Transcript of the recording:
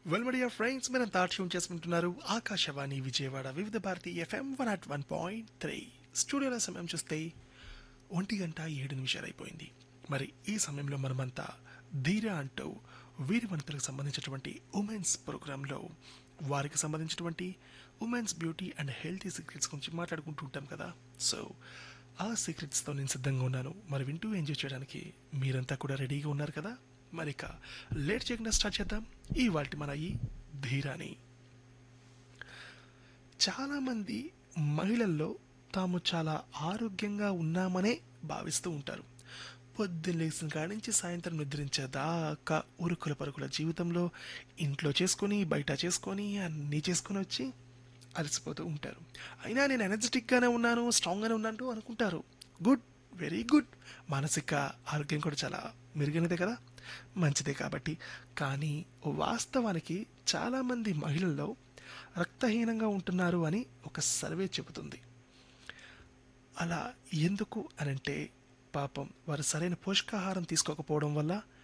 వెల్మడియా friends మీరంతా tune చేసుకుంటున్నారు Akashvani Vijayawada Vividh Bharati FM one at one point three స్టూడియోల సమయం చూస్తే ఒంటి గంట ఏడు నిమిషాలు అయిపోయింది మరి ఈ సమయంలో మనమంతా ధీర అంటూ వీరి వనితలకు సంబంధించినటువంటి ఉమెన్స్ ప్రోగ్రాంలో వారికి సంబంధించినటువంటి women's beauty and healthy secrets గురించి మాట్లాడుకుంటూ ఉంటాం కదా సో ఆ సీక్రెట్స్తో నేను సిద్ధంగా ఉన్నాను మరి వింటూ ఎంజాయ్ చేయడానికి మీరంతా కూడా రెడీగా ఉన్నారు కదా మరి ఇక లేట్ చేయకుండా స్టార్ట్ చేద్దాం ఈ వాటి మన ఈ ధీరాని చాలామంది మహిళల్లో తాము చాలా ఆరోగ్యంగా ఉన్నామనే భావిస్తూ ఉంటారు పొద్దున్న లేచిన కాడి నుంచి సాయంత్రం నిద్రించేదాకా ఉరుకుల పరుకుల జీవితంలో ఇంట్లో చేసుకొని బయట చేసుకొని అన్నీ చేసుకొని వచ్చి అలసిపోతూ ఉంటారు అయినా నేను ఎనర్జెటిక్గానే ఉన్నాను స్ట్రాంగ్గానే ఉన్నాను అనుకుంటారు గుడ్ వెరీ గుడ్ మానసిక ఆరోగ్యం కూడా చాలా మెరుగైనదే కదా మంచిదే కాబట్టి కానీ వాస్తవానికి చాలామంది మహిళల్లో రక్తహీనంగా ఉంటున్నారు అని ఒక సర్వే చెబుతుంది అలా ఎందుకు అనంటే పాపం వారు సరైన పోషకాహారం తీసుకోకపోవడం వల్ల